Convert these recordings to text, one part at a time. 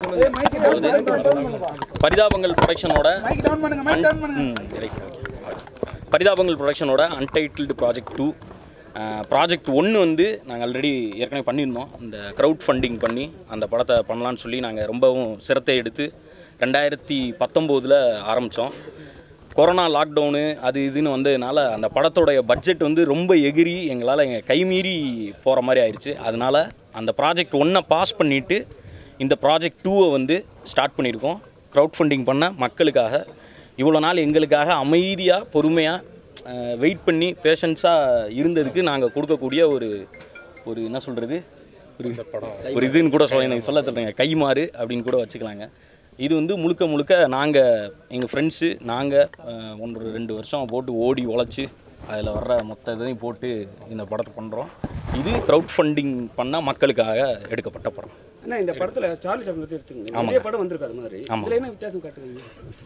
பரிதாபங்கள் ப்ரொடக்ஷனோட பரிதாபங்கள் ப்ரொடக்ஷனோட untitled project two project ஒன்று வந்து நாங்கள் ஆல்ரெடி ஏற்கனவே பண்ணியிருந்தோம் இந்த க்ரௌட் ஃபண்டிங் பண்ணி அந்த படத்தை பண்ணலான்னு சொல்லி நாங்கள் ரொம்பவும் சிரத்தை எடுத்து ரெண்டாயிரத்தி பத்தொம்போதில் ஆரம்பித்தோம் கொரோனா லாக்டவுனு அது இதுன்னு வந்ததுனால அந்த படத்தோடைய பட்ஜெட் வந்து ரொம்ப எகிரி எங்களால் எங்கள் கைமீறி போகிற மாதிரி ஆயிடுச்சு அதனால் அந்த ப்ராஜெக்ட் ஒன்றை பாஸ் பண்ணிவிட்டு இந்த ப்ராஜெக்ட் டூவை வந்து ஸ்டார்ட் பண்ணியிருக்கோம் க்ரௌட் ஃபண்டிங் பண்ண மக்களுக்காக இவ்வளோ நாள் எங்களுக்காக அமைதியாக பொறுமையாக வெயிட் பண்ணி பேஷன்ஸாக இருந்ததுக்கு நாங்கள் கொடுக்கக்கூடிய ஒரு ஒரு என்ன சொல்கிறது ஒரு ஒரு இதுன்னு கூட சொல்ல எனக்கு சொல்ல தெரியலங்க கைமாறு அப்படின்னு கூட வச்சுக்கலாங்க இது வந்து முழுக்க முழுக்க நாங்கள் எங்கள் ஃப்ரெண்ட்ஸு நாங்கள் ஒன்று ரெண்டு வருஷம் போட்டு ஓடி உழைச்சி அதில் வர்ற மொத்த இதையும் போட்டு இந்த படத்தை பண்ணுறோம் இது க்ரௌட் ஃபண்டிங் பண்ண மக்களுக்காக எடுக்கப்பட்ட படம் அண்ணா இந்த படத்துல சார்லி சாப்ளின் பத்தி எடுத்துங்க நிறைய படம் வந்திருக்கு அது மாதிரி ஆமா. இதுல என்ன வித்தியாசம் காட்டுவீங்க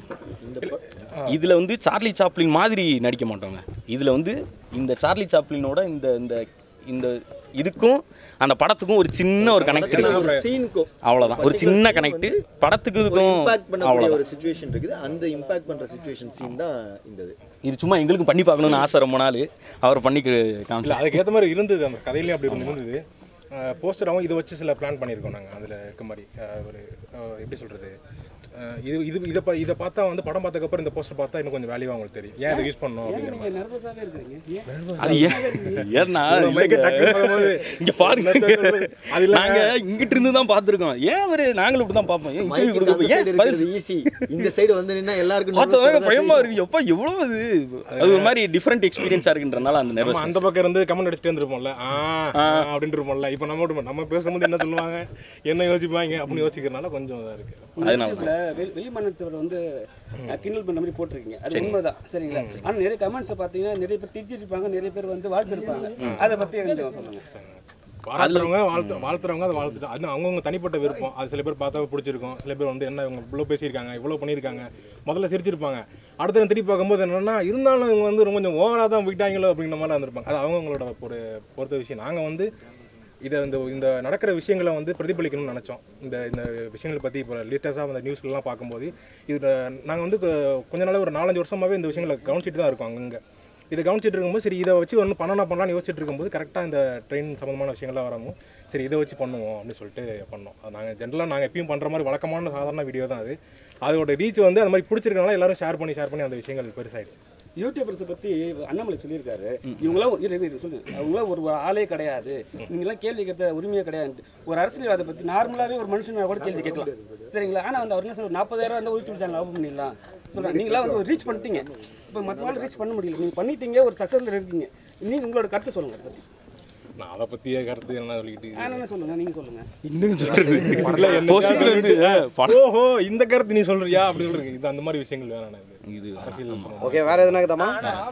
இதில் வந்து சார்லி சாப்ளின் மாதிரி நடிக்க மாட்டோங்க இதில் வந்து இந்த சார்லி சாப்ளினோட இந்த இந்த இந்த இதுக்கும் அந்த படத்துக்கும் ஒரு சின்ன ஒரு கனெக்ட் ஒரு இருக்கு சீனுக்கும் அவ்வளோதான் ஒரு சின்ன கனெக்ட் படத்துக்கு இதுக்கும் இம்பாக்ட் பண்ணக்கூடிய அவ்வளோதான் ஒரு சுச்சுவேஷன் இருக்குது அந்த இம்பாக்ட் பண்ற சுச்சுவேஷன் சீன் தான் இந்த இது இது சும்மா எங்களுக்கும் பண்ணி பார்க்கணும்னு ஆசை ரொம்ப நாள் அவர் பண்ணி இல்லை காமிச்சா அதுக்கேற்ற மாதிரி இருந்தது அந்த கதையிலையும் அப்படி ஒன்று இருந்தது போஸ்டராகவும் இதை வச்சு சில பிளான் பண்ணியிருக்கோம் நாங்கள் அதில் இருக்க மாதிரி அஹ் ஒரு அஹ் எப்படி சொல்கிறது இது இது இதை பா இதை பார்த்தா வந்து படம் பார்த்ததுக்கப்புறம் இந்த போஸ்டர் பார்த்தா இன்னும் கொஞ்சம் வேல்யூவாக உங்களுக்கு தெரியும் ஏன் இதை யூஸ் பண்ணணும் அப்படிங்கிற நீங்க நர்வஸாவே இருக்கிறீங்க ஏன்? அது ஏன் ஏன்னா மைக்கை டக்குனு பார்க்கும்போது இங்க பாருங்க அது இல்ல. நாங்க இங்கிட்டு இருந்து தான் பார்த்துருக்கோம் ஏன் அவரு நாங்களும் இப்படி தான் பார்ப்போம் ஏன் இன்டர்வியூ மைக்கு கொடுக்க அந்த ஏன் சைடு பதில் இருக்கிறது ஈஸி இந்த சைடு வந்து நின்னா எல்லாருக்கும் பார்த்தவங்க nervous தான் பயமா செய்யும். இருக்கு எப்பா எவ்வளவு இது அது ஒரு மாதிரி டிஃப்ரெண்ட் எக்ஸ்பீரியன்ஸா இருக்குன்றனால அந்த நம்ம நர்வஸ் அந்த பக்கம் இருந்து கமெண்ட் அடிச்சுட்டு இருந்திருப்போம்ல ஆ ஆ, அப்படின்ட்டு இருப்போம்ல இப்போ நம்ம மட்டும் நம்ம பேசும்போது என்ன சொல்லுவாங்க என்ன யோசிப்பாங்க அப்படின்னு யோசிக்கிறதுனால கொஞ்சம் இதாக இருக்கு அதனால யூடியூப்ல வெளி- வெளி மாநிலத்தவர் வந்து அஹ், கிண்டல் பண்ற மாதிரி போட்டிருக்கீங்க அது உண்மைதான் சரிங்களா ஆனா நிறைய கமெண்ட்ஸ் பாத்தீங்கன்னா நிறைய பேர் திட்டிருப்பாங்க நிறைய பேர் வந்து வாழ்த்திருப்பாங்க அதை பத்தி கொஞ்சம் சொல்லுங்க பாராட்டுறவங்க வாழ்த்து வாழ்த்துறவங்க அதை வாழ்த்துட்டு அது அவங்கவுங்க தனிப்பட்ட விருப்பம் அது சில பேர் பார்த்தா பிடிச்சிருக்கும் சில பேர் வந்து என்ன இவங்க இவ்வளோ பேசியிருக்காங்க இவ்வளோ பண்ணியிருக்காங்க முதல்ல சிரிச்சிருப்பாங்க அடுத்த திருப்பி பார்க்கும்போது என்னன்னா இருந்தாலும் இவங்க வந்து ரொம்ப கொஞ்சம் ஓவராக தான் போயிட்டாங்களோ அப்படிங்கிற மாதிரி இருந்திருப்பாங்க அது அவங்கவுங்களோட ஒரு பொறுத்த விஷயம் நாங்கள் வந்து இதை இந்த இந்த நடக்கிற விஷயங்களை வந்து பிரதிபலிக்கணும்னு நினச்சோம் இந்த இந்த விஷயங்களை பற்றி இப்போ லேட்டஸ்ட்டாக அந்த நியூஸ்லாம் பார்க்கும்போது இது நாங்கள் வந்து கொ- கொஞ்ச நாள் ஒரு நாலஞ்சு வருஷமாகவே இந்த விஷயங்களை கவனிச்சிட்டு தான் இருக்கோம் அங்கங்கே இதை கவனிச்சிட்டு இருக்கும்போது சரி இதை வச்சு ஒன்று பண்ணலாம் பண்ணலாம்னு யோசிச்சுட்டு இருக்கும்போது கரெக்டாக இந்த ட்ரெயின் சம்மந்தமான விஷயங்கள்லாம் வரவும் சரி இதை வச்சு பண்ணுவோம் அப்படின்னு சொல்லிட்டு பண்ணோம் அது நாங்கள் ஜென்ரலாக நாங்கள் எப்பயும் பண்ணுற மாதிரி வழக்கமான சாதாரண வீடியோ தான் அது அதோட ரீச் வந்து அந்த மாதிரி பிடிச்சிருக்கனால எல்லாரும் ஷேர் பண்ணி ஷேர் பண்ணி அந்த விஷயங்கள் பெருசாயிடுச்சு யூடியூபர்ஸை பத்தி அண்ணாமலை சொல்லியிருக்காரு இவங்களாம் ஒரு- இரு, இரு, இரு, சொல்லுங்க அவங்களாம் ஒரு ஆளே கிடையாது நீங்களாம் கேள்வி கேட்க உரிமையே கிடையாது ஒரு அரசியல்வாதை பத்தி நார்மலாவே ஒரு மனுஷன் கூட கேள்வி கேட்கலாம் சரிங்களா ஆனா வந்து அவர் என்ன சொல்ற நாற்பதாயிரம் வந்து யூடியூப் சேனல் ஓப்பன் பண்ணிடலாம் சொல்றேன் நீங்களாம் வந்து ஒரு ரீச் பண்ணிட்டீங்க இப்போ மற்றவங்க ரீச் பண்ண முடியல நீங்க பண்ணிட்டீங்க ஒரு சக்ஸஸ்ல இருக்கீங்க நீங்க உங்களோட கருத்து சொல்லுங்க அதை பத்தி நான் அதை பற்றிய கருத்து என்ன சொல்லிக்கிட்டு நான் என்ன சொல்லுங்க நீங்க சொல்லுங்க இன்னும் சொல்றது போஸ்டிங்ல வந்து படம் ஓஹோ இந்த கருத்து நீ சொல்றியா அப்படி சொல்றீங்க இது அந்த மாதிரி விஷயங்கள் வேணாம் இது இது அரசியல் சம்பந்தமா. ஓகே வேற எதுனா இருக்குதாமா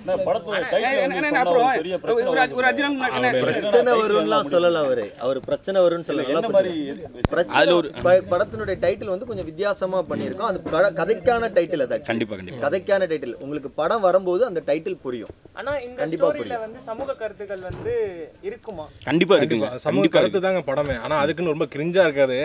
ஏய், என்ன- என்ன- என்ன அப்புறம் ஒரு அஞ்சு- ஒரு அஞ்சு நாள் முன்னாடி என்ன- பிரச்சனை வரும்லாம் சொல்லல அவரு அவர் பிரச்சனை வரும்னு சொல்லல பிரச்சனை ப- படத்தினுடைய டைட்டில் வந்து கொஞ்சம் வித்தியாசமா பண்ணியிருக்கோம் அது கட- கதைக்கான டைட்டில் அது actually. கண்டிப்பா கண்டிப்பா கதைக்கான டைட்டில் உங்களுக்கு படம் வரும்போது அந்த டைட்டில் புரியும் ஆனா இந்த கண்டிப்பா ஸ்டோரியில புரியும். வந்து சமூக கருத்துக்கள் வந்து இருக்குமா கண்டிப்பா இருக்குங்க சமூக கண்டிப்பா கருத்து தாங்க படமே ஆனா அதுக்குன்னு ரொம்ப கிரிஞ்சா இருக்காது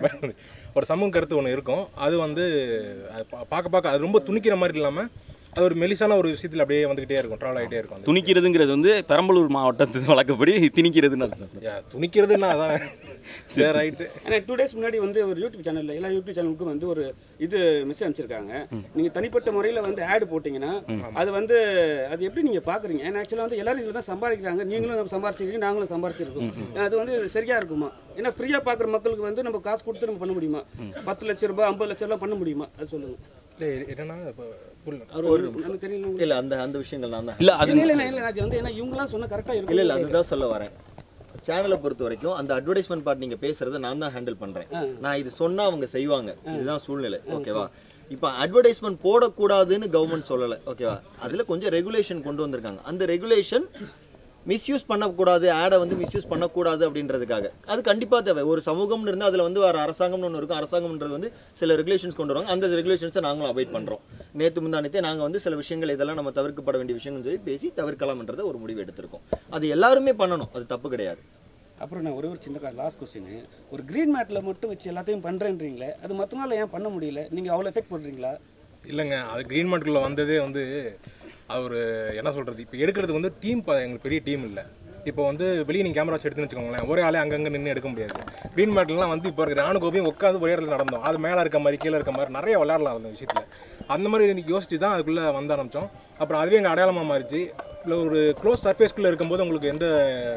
ஒரு சமூக கருத்து ஒன்று இருக்கும் அது வந்து அது பா- பார்க்க பார்க்க அது ரொம்ப துணிக்கிற மாதிரி இல்லாம அது ஒரு மெலிசான ஒரு விஷயத்துல அப்படியே வந்துகிட்டே இருக்கும் ட்ராவல் ஆகிட்டே இருக்கும் அது. துணிக்கிறதுங்கிறது வந்து பெரம்பலூர் மாவட்டத்து வழக்கப்படி திணிக்கிறதுன்னு அர்த்தம் Yeah, துணிக்கிறதுன்னா அதான் சரி ரைட்டு ஏன்னா டூ டேஸ் முன்னாடி வந்து ஒரு யூடியூப் சேனல்ல எல்லா யூடியூப் சேனலுக்கும் வந்து ஒரு இது மெசேஜ் அனுப்பிச்சிருக்காங்க நீங்க தனிப்பட்ட முறையில வந்து ஆட் போட்டீங்கன்னா அது வந்து அது எப்படி நீங்க பாக்குறீங்க ஏன்னா ஆக்சுவலா வந்து எல்லாரும் இதுல தான் சம்பாதிக்கிறாங்க நீங்களும் சம்பாரிச்சிருக்கீங்க நாங்களும் சம்பாரிச்சிருக்கோம் அது வந்து சரியா இருக்குமா ஏன்னா ஃப்ரீயா பாக்குற மக்களுக்கு வந்து நம்ம காசு கொடுத்து நம்ம பண்ண முடியுமா பத்து லட்ச ரூபாய் ஐம்பது லட்ச ரூபாய் பண்ண முடியுமா அது சொல்லுங்க சரி என்னன்னா இப்போ புரியல அவர் நமக்கு தெரியல உங்களுக்கு. இல்ல அந்த அந்த விஷயங்கள் நான் தான் இல்ல அது இல்ல இல்ல இல்ல அது வந்து ஏன்னா இவங்கலாம் சொன்னா கரெக்டா இல்ல இல்ல இருக்கும் அதுதான் சொல்ல வரேன் சேனலை பொறுத்த வரைக்கும் அந்த அட்வர்டைஸ்மெண்ட் பார்ட் நீங்க பேசுறதை நான் தான் ஹேண்டில் பண்றேன் நான் இது சொன்னா அவங்க செய்வாங்க இதுதான் சூழ்நிலை ஓகேவா இப்போ அட்வர்டைஸ்மெண்ட் போடக்கூடாதுன்னு கவர்மெண்ட் சொல்லலை ஓகேவா அதுல கொஞ்சம் ரெகுலேஷன் கொண்டு வந்திருக்காங்க அந்த ரெகுலேஷன் மிஸ்யூஸ் பண்ணக்கூடாது ஆடை வந்து மிஸ்யூஸ் பண்ணக்கூடாது அப்படின்றதுக்காக அது கண்டிப்பா தேவை ஒரு சமூகம்னு இருந்தால் அதில் வந்து வேறு அரசாங்கம்னு ஒன்று இருக்கும் அரசாங்கம்ன்றது வந்து சில ரெகுலேஷன்ஸ் கொண்டு வருவாங்க அந்த ரெகுலேஷன்ஸை நாங்களும் அவாய்ட் பண்ணுறோம் நேற்று முந்தானத்தே நாங்கள் வந்து சில விஷயங்கள் இதெல்லாம் நம்ம தவிர்க்கப்பட வேண்டிய விஷயங்கள் சொல்லி பேசி தவிர்க்கலாம்ன்றத ஒரு முடிவு எடுத்திருக்கோம் அது எல்லாருமே பண்ணணும் அது தப்பு கிடையாது அப்புறம் நான் ஒரே ஒரு சின்ன லாஸ்ட் கொஸ்டின் ஒரு க்ரீன் மேட்டில் மட்டும் வச்சு எல்லாத்தையும் பண்ணுறேன்றீங்களே அது மற்ற நாள் ஏன் பண்ண முடியல நீங்கள் அவ்வளோ எஃபெக்ட் போடுறீங்களா இல்லைங்க அது க்ரீன் மார்க்குள்ளே வந்ததே வந்து அவர் என்ன சொல்கிறது இப்போ எடுக்கிறதுக்கு வந்து டீம் எங்களுக்கு பெரிய டீம் இல்லை இப்போ வந்து வெளியே நீங்கள் கேமரா வச்சு எடுத்துன்னு வச்சுக்கோங்களேன் ஒரே ஆளே அங்கங்கே நின்று எடுக்க முடியாது க்ரீன் மேட்லாம் வந்து இப்போ இருக்கிற ராணு கோபியும் உட்காந்து ஒரே இடத்துல நடந்தோம் அது மேலே இருக்க மாதிரி கீழே இருக்க மாதிரி நிறைய விளையாடலாம் அந்த விஷயத்தில் அந்த மாதிரி யோசிச்சு தான் அதுக்குள்ளே வந்து ஆரம்பித்தோம் அப்புறம் அதுவே எங்கள் அடையாளமாக மாறிச்சு இல்லை ஒரு க்ளோஸ் சர்ஃபேஸ்க்குள்ளே இருக்கும்போது உங்களுக்கு எந்த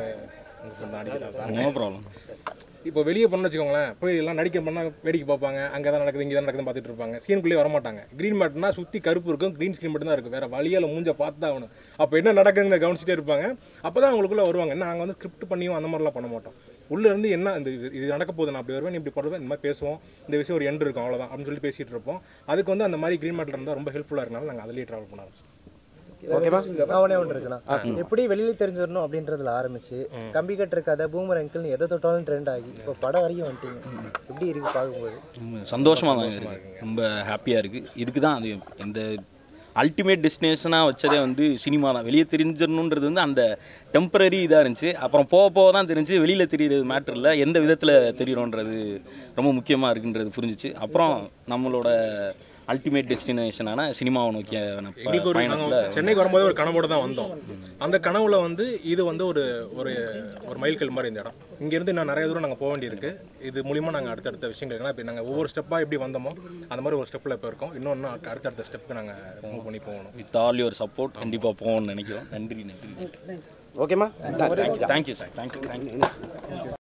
நோ ப்ராப்ளம் இப்போ வெளியே பண்ண வச்சுக்கோங்களேன் போய் எல்லாம் நடிக்க பண்ணால் வேடிக்கை பார்ப்பாங்க அங்கே தான் நடக்குது இங்கே தான் நடக்குதுன்னு பார்த்துட்டு இருப்பாங்க ஸ்க்ரீனுக்குள்ளேயே வரமாட்டாங்க க்ரீன் மேட்னா சுற்றி கருப்பு இருக்கும் க்ரீன் ஸ்க்ரீன் மட்டும் தான் இருக்கும் வேறு வழியால் மூஞ்ச பார்த்து தான் ஆகணும் அப்போ என்ன நடக்குதுன்னு கவனிச்சிட்டே இருப்பாங்க அப்போ தான் அவங்களுக்குள்ள வருவாங்க நாங்கள் வந்து ஸ்கிரிப்ட் பண்ணியும் அந்த மாதிரிலாம் பண்ண மாட்டோம் உள்ள இருந்து என்ன இந்த இது- இது நடக்க போகுது நான் அப்படி வருவேன் நீ இப்படி பண்ணுவேன் இந்த மாதிரி பேசுவோம் இந்த விஷயம் ஒரு எண்ட் இருக்கும் அவ்வளோதான் அப்படின்னு சொல்லி பேசிட்டு இருப்போம் அதுக்கு வந்து அந்த மாதிரி க்ரீன் மேட்டில் இருந்தால் ரொம்ப ஹெல்ப்ஃபுல்லாக இருக்கனால நாங்கள் அதிலேயே ட்ராவல் பண்ண ஆரம்பிச்சோம் ஓகேவா நான் ஒண்ணே ஒன்று இருக்குண்ணா எப்படி வெளியில தெரிஞ்சிடணும் அப்படின்றதுல ஆரம்பிச்சு கம்பி கட்டுற கதை பூமர் அங்கிள்னு எதை தொட்டாலும் ட்ரெண்ட் ஆகி இப்போ படம் வரைக்கும் வந்துட்டீங்க எப்படி இருக்கு பார்க்கும்போது ரொம்ப சந்தோஷமாக தான் இருக்குது ரொம்ப ஹாப்பியாக இருக்குது இதுக்கு தான் அது இந்த அல்டிமேட் டெஸ்டினேஷனாக வச்சதே வந்து சினிமா தான் வெளியே தெரிஞ்சிடணுன்றது வந்து அந்த டெம்பரரி இதாக இருந்துச்சு அப்புறம் போக போக தான் தெரிஞ்சு வெளியில் தெரியுறது மேட்டர் இல்லை எந்த விதத்தில் தெரியுறோன்றது ரொம்ப முக்கியமாக இருக்குன்றது புரிஞ்சிச்சு அப்புறம் நம்மளோட அல்டிமேட் டெஸ்டினேஷனான சினிமாவை நோக்கிய எங்களுக்கு ஒரு பயணத்தில் நாங்கள் சென்னைக்கு வரும்போது ஒரு கனவோட தான் வந்தோம் அந்த கனவுல வந்து இது வந்து ஒரு ஒரு ஒரு மைல்கல் மாதிரி இந்த இடம் இங்கேருந்து இன்னும் நிறைய தூரம் நாங்கள் போக வேண்டியிருக்கு இது மூலிமா நாங்கள் அடுத்தடுத்த விஷயங்கள் ஏன்னா இப்போ நாங்கள் ஒவ்வொரு ஸ்டெப்பாக எப்படி வந்தோமோ அந்த மாதிரி ஒரு ஸ்டெப்பில் இப்போ இருக்கோம் இன்னொன்று அடுத்தடுத்த ஸ்டெப்புக்கு நாங்கள் மூவ் பண்ணி போகணும் வித் ஆல் யுவர் சப்போர்ட் கண்டிப்பாக போகணும்னு நினைக்கிறோம் நன்றி நன்றி ஓகேம்மா thank you thank you sir thank you thank you